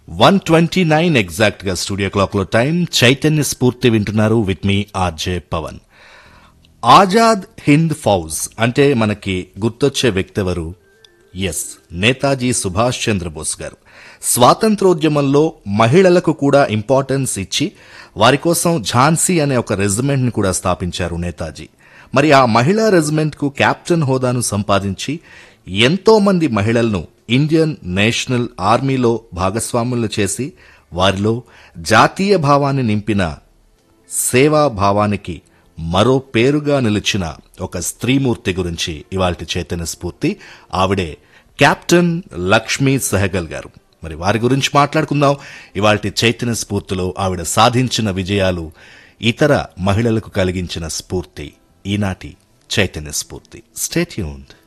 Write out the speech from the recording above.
one twenty nine exact గా studio clock లో time Chaitanya Spoorthi వింటున్నారు విత్ మీ ఆర్జే పవన్ ఆజాద్ హింద్ ఫౌజ్ అంటే మనకి గుర్తొచ్చే వ్యక్తి ఎవరు ఎస్ నేతాజీ సుభాష్ చంద్రబోస్ గారు స్వాతంత్రోద్యమంలో మహిళలకు కూడా ఇంపార్టెన్స్ ఇచ్చి వారి కోసం ఝాన్సీ అనే ఒక రెజిమెంట్ ని కూడా స్థాపించారు నేతాజీ మరి ఆ మహిళా రెజిమెంట్ కు కెప్టెన్ హోదాను సంపాదించి ఎంతో మంది మహిళలను ఇండియన్ నేషనల్ ఆర్మీలో భాగస్వాములు చేసి వారిలో జాతీయ భావాన్ని నింపిన సేవా భావానికి మరో పేరుగా నిలిచిన ఒక స్త్రీమూర్తి గురించి ఇవాల్టి చైతన్య స్ఫూర్తి ఆవిడే కెప్టెన్ లక్ష్మీ సెహగల్ గారు మరి వారి గురించి మాట్లాడుకుందాం ఇవాల్టి చైతన్య స్ఫూర్తిలో ఆవిడ సాధించిన విజయాలు ఇతర మహిళలకు కలిగించిన స్ఫూర్తి ఈనాటి చైతన్య స్ఫూర్తి స్టేట్యూన్డ్